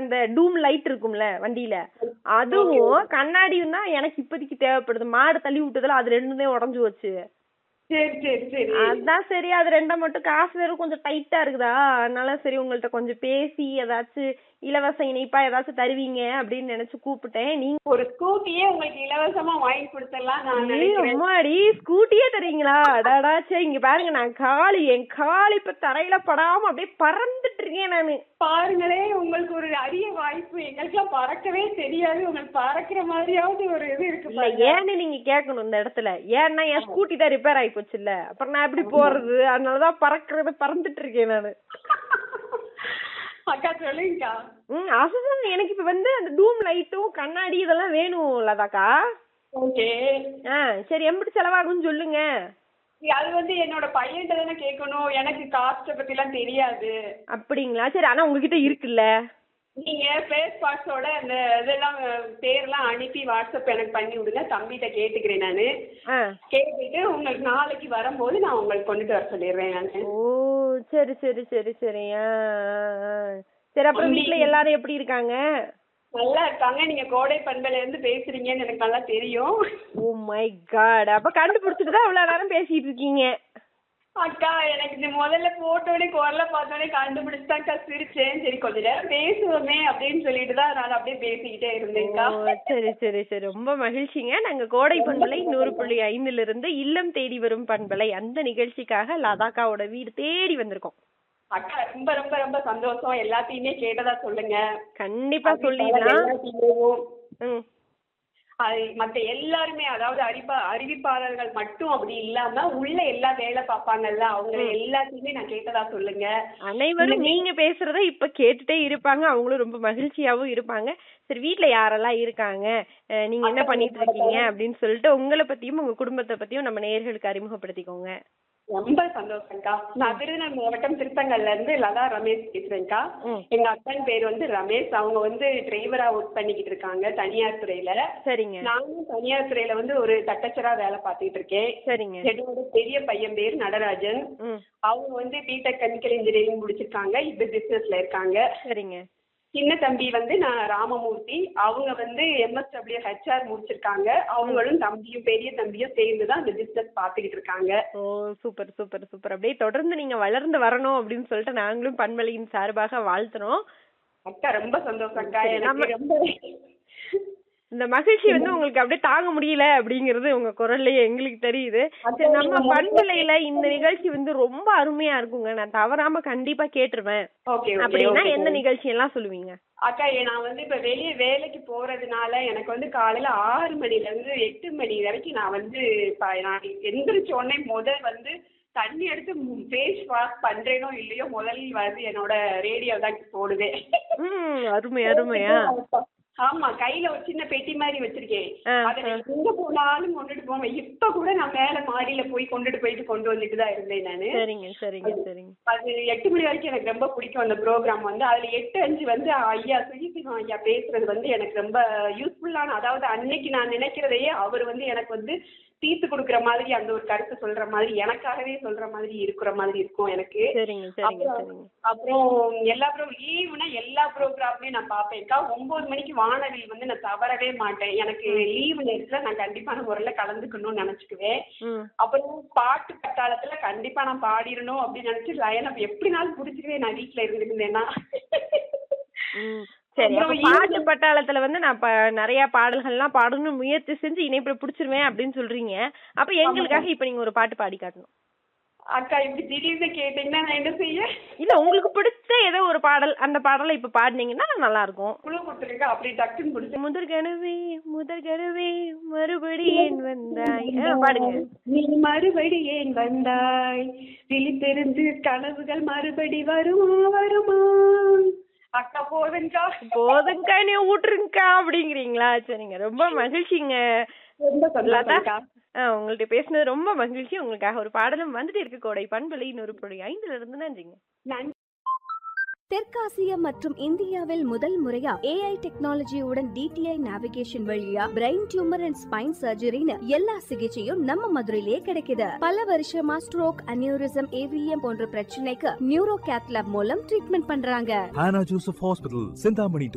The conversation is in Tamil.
அந்த டூம் லைட் இருக்கும்ல வண்டியில அதுவும் கண்ணாடியும் தான் எனக்கு இப்போதைக்கு தேவைப்படுது மாடு தள்ளி விட்டதுல அது ரெண்டுமே உடஞ்சு போச்சு சரி சரி சரி அதான் சரி அது ரெண்டை மட்டும் காசு வெறும் கொஞ்சம் டைட்டா இருக்குதா அதனால சரி உங்கள்ட்ட கொஞ்சம் பேசி ஏதாச்சும் இலவச இணைப்பா ஏதாச்சும் தருவீங்க அப்படின்னு நினைச்சு கூப்பிட்டேன் நீங்க ஒரு ஸ்கூட்டியே உங்களுக்கு இலவசமா வாங்கி கொடுத்துடலாம் நான் ஏய், நினைக்கிறேன் அம்மாடி ஸ்கூட்டியே தரீங்களா அடாடா சரி இங்க பாருங்க நான் காலி என் கால் இப்ப தரையில படாம அப்படியே பறந்துட்டு இருக்கேன் நானு பாருங்களே உங்களுக்கு ஒரு அரிய வாய்ப்பு எங்களுக்குலாம் பறக்கவே தெரியாது உங்களுக்கு பறக்கிற மாதிரியாவது ஒரு இது இருக்கு இல்ல பாருங்க. ஏன்னு நீங்க கேட்கணும் இந்த இடத்துல ஏன்னா என் ஸ்கூட்டி தான் ரிப்பேர் ஆகி போச்சு இல்ல அப்புறம் நான் எப்படி போறது அதனாலதான் பறக்கிறது பறந்துட்டு இருக்கேன் நானு அக்கா சொல்லுங்கக்கா ம் அதுதான் எனக்கு இப்ப வந்து அந்த டூம் லைட்டும் கண்ணாடி இதெல்லாம் வேணும் லதாக்கா ஓகே ஆ சரி எப்படி செலவாகும்னு சொல்லுங்க அது வந்து என்னோட பையன்கிட்ட தானே கேட்கணும் எனக்கு காஸ்ட்டை பத்திலாம் தெரியாது அப்படிங்களா சரி ஆனா உங்ககிட்ட இருக்குல்ல நீங்க ஃபேஸ் பாக்ஸோட அந்த இதெல்லாம் பேர்லாம் அனுப்பி வாட்ஸ்அப் எனக்கு பண்ணி விடுங்க தம்பிகிட்ட கேட்டுக்கிறேன் நானு ஆ கேட்டுட்டு உங்களுக்கு நாளைக்கு வரும்போது நான் உங்களுக்கு கொண்டுட்டு வர சொல்லிடுறேன் நானு ஓ சரி சரி சரி சரி ஆ ஆ, ஆ. சரி அப்புறம் வீட்ல எல்லாரும் எப்படி இருக்காங்க நல்லா இருக்காங்க நீங்க கோடை பண்பையில இருந்து பேசுறீங்கன்னு எனக்கு நல்லா தெரியும் ஓ மை காட் அப்ப கண்டுபிடிச்சிட்டு தான் இவ்வளவு நேரம் பேசிட்டு இருக்கீங்க அக்கா எனக்கு இந்த முதல்ல போட்டோடனே குரலை பார்த்தோடனே கண்டுபிடிச்சுதான்க்கா சிரிச்சேன் சரி கொஞ்ச நேரம் பேசுவோமே அப்படின்னு சொல்லிட்டு தான் நான் அப்படியே பேசிக்கிட்டே இருந்தேன்க்கா ஓ சரி சரி சரி ரொம்ப மகிழ்ச்சிங்க நாங்க கோடை பண்பலை நூறு புள்ளி ஐந்துல இருந்து இல்லம் தேடி வரும் பண்பலை அந்த நிகழ்ச்சிக்காக லதாக்காவோட வீடு தேடி வந்திருக்கோம் அக்கா ரொம்ப ரொம்ப ரொம்ப சந்தோஷம் எல்லாத்தையுமே கேட்டதா சொல்லுங்க கண்டிப்பா சொல்லிடலாம் எல்லாத்தையும் ம் அது மத்த எல்லாருமே அதாவது அறிப்பா அறிவிப்பாளர்கள் மட்டும் அப்படி இல்லாம உள்ள எல்லா வேலை பார்ப்பாங்கல்ல அவங்க எல்லாத்தையுமே நான் கேட்டதா சொல்லுங்க அனைவரும் நீங்க பேசுறத இப்ப கேட்டுட்டே இருப்பாங்க அவங்களும் ரொம்ப மகிழ்ச்சியாவும் இருப்பாங்க சரி வீட்ல யாரெல்லாம் இருக்காங்க அஹ் நீங்க என்ன பண்ணிட்டு இருக்கீங்க அப்படின்னு சொல்லிட்டு உங்களை பத்தியும் உங்க குடும்பத்தை பத்தியும் நம்ம நேயர்களுக்கு அறிமுகப்படுத்திக்கோங்க ரொம்ப சந்தோஷம்க்கா நான் விருதுநகர் மாவட்டம் திருத்தங்கல்ல இருந்து லதா ரமேஷ் பேசுறேன்க்கா ம். எங்க அக்கன் பேர் வந்து ரமேஷ் அவங்க வந்து டிரைவரா ஒர்க் பண்ணிக்கிட்டு இருக்காங்க தனியார் துறையில சரிங்க நானும் தனியார் துறையில வந்து ஒரு தட்டச்சரா வேலை பார்த்துக்கிட்டு இருக்கேன் சரிங்க என்னோட பெரிய பையன் பேர் நடராஜன் ம் அவங்க வந்து பிடெக் கெமிக்கல் இன்ஜினியரிங் முடிச்சிருக்காங்க இப்ப பிசினஸ்ல இருக்காங்க சரிங்க சின்ன தம்பி வந்து நான் ராமமூர்த்தி அவங்க வந்து எம்எஸ்டபிள்யூ ஹெச்ஆர் முடிச்சிருக்காங்க அவங்களும் தம்பியும் பெரிய தம்பியும் சேர்ந்து தான் அந்த பிசினஸ் பார்த்துக்கிட்டு இருக்காங்க ஓ சூப்பர் சூப்பர் சூப்பர் அப்படியே தொடர்ந்து நீங்க வளர்ந்து வரணும் அப்படின்னு சொல்லிட்டு நாங்களும் பண்பலையின் சார்பாக வாழ்த்துறோம் அக்கா ரொம்ப சந்தோஷம் அக்கா சரி, நம்ம- எனக்கு ரொம்ப இந்த மகிழ்ச்சி வந்து உங்களுக்கு அப்படியே தாங்க முடியல அப்படிங்கறது உங்க குரல்லயே எங்களுக்கு தெரியுது அது சரி நம்ம நீங்க பண்பலையில இந்த நிகழ்ச்சி வந்து ரொம்ப அருமையா இருக்குங்க நான் தவறாம கண்டிப்பா கேட்டுருவேன் ஓகே அப்படின்னா ஓகே எந்த நிகழ்ச்சி எல்லாம் சொல்லுவீங்க அக்கா ஏ- நான் வந்து இப்ப வெளியே வேலைக்கு போறதுனால எனக்கு வந்து காலையில ஆறு மணில இருந்து எட்டு மணி வரைக்கும் நான் வந்து இப்ப நான் எந்திரிச்ச உடனே முதல் வந்து தண்ணி எடுத்து ஃபேஸ் வாஷ் பண்றேனோ இல்லையோ முதல் வந்து என்னோட ரேடியோ தான் போடுவேன் ம் அருமை அருமையா ஆமா கையில ஒரு சின்ன பெட்டி மாதிரி வச்சிருக்கேன் ஆ, அதை நான் எங்க போனாலும் கொண்டுட்டு போவேன் இப்ப கூட நான் மேல மாடியில போய் கொண்டுட்டு போயிட்டு கொண்டு வந்துட்டு தான் இருந்தேன் நானு சரிங்க சரிங்க சரிங்க அது எட்டு மணி வரைக்கும் எனக்கு ரொம்ப பிடிக்கும் அந்த ப்ரோக்ராம் வந்து அதுல எட்டு அஞ்சு வந்து ஐயா சுஜிசிவம் ஐயா பேசுறது வந்து எனக்கு ரொம்ப யூஸ்ஃபுல்லான அதாவது அன்னைக்கு நான் நினைக்கிறதையே அவர் வந்து எனக்கு வந்து தீர்த்து கொடுக்குற மாதிரி அந்த ஒரு கருத்து சொல்ற மாதிரி எனக்காகவே சொல்ற மாதிரி இருக்கிற மாதிரி இருக்கும் எனக்கு சரிங்க சரிங்க அப்புறம் சரிங்க அப்புறம் எல்லா ப்ரோ லீவுனா எல்லா ப்ரோக்ராமுமே நான் பார்ப்பேன்க்கா ஒன்பது மணிக்கு வானவில் வந்து நான் தவறவே மாட்டேன் எனக்கு லீவு நேரத்துல நான் கண்டிப்பான முறையில கலந்துக்கணும்னு நினைச்சுக்குவேன் ம் அப்புறம் பாட்டு பட்டாளத்துல கண்டிப்பா நான் பாடிடணும் அப்படின்னு நினைச்சு லைன் அப் எப்படினாலும் புடிச்சிருவேன் நான் வீட்டுல இருந்திருந்தேன்னா ம் சரி அப்ப அப்புறம் பாட்டு பட்டாளத்துல வந்து நான் ப நிறைய பாடல்கள்லாம் பாடணும்னு முயற்சி செஞ்சு இணைப்புல புடிச்சிருவேன் அப்படின்னு சொல்றீங்க அப்ப எங்களுக்காக இப்ப நீங்க ஒரு பாட்டு பாடி காட்டணும் அக்கா இப்படி திடீர்னு கேட்டீங்கன்னா நான் என்ன செய்ய இல்ல உங்களுக்கு பிடிச்ச ஏதோ ஒரு பாடல் அந்த பாடலை இப்ப பாடுனீங்கன்னா நல்லா இருக்கும் குழு கொடுத்துருக்கா அப்படி டக்குன்னு பிடிச்சி முதற் கனவே முதற் கனவே மறுபடியும் வந்தாய் ஆ, பாடுங்க நீ மறுபடி ஏன் வந்தாய் விழித்திருந்து கனவுகள் மறுபடி வருமா வருமா அக்கா போதுங்கக்கா போதுங்கக்கா நீ விட்டுருங்கக்கா அப்படிங்கிறீங்களா சரிங்க ரொம்ப மகிழ்ச்சிங்க ரொம்ப லதா சந்தோஷம்க்கா ஆ உங்கள்ட்ட பேசுனது ரொம்ப மகிழ்ச்சி உங்களுக்காக ஒரு பாடலும் வந்துட்டு இருக்கு கோடை பண்பலை நூறு புள்ளி ஐந்துல இருந்து நன்றிங்க நன்றி தெற்காசியா மற்றும் இந்தியாவில் முதல் முறையா ஏஐ டெக்னாலஜியுடன் டிடிஐ நேவிகேஷன் வழியா பிரெயின் டியூமர் அண்ட் ஸ்பைன் சர்ஜரின்னு எல்லா சிகிச்சையும் நம்ம மதுரையிலேயே கிடைக்குது பல வருஷமா ஸ்ட்ரோக் அனியூரிசம் ஏவிஎம் போன்ற பிரச்சனைக்கு நியூரோ கேத்லாப் மூலம் ட்ரீட்மெண்ட் பண்றாங்க Hannah Joseph Hospital, Sindhamani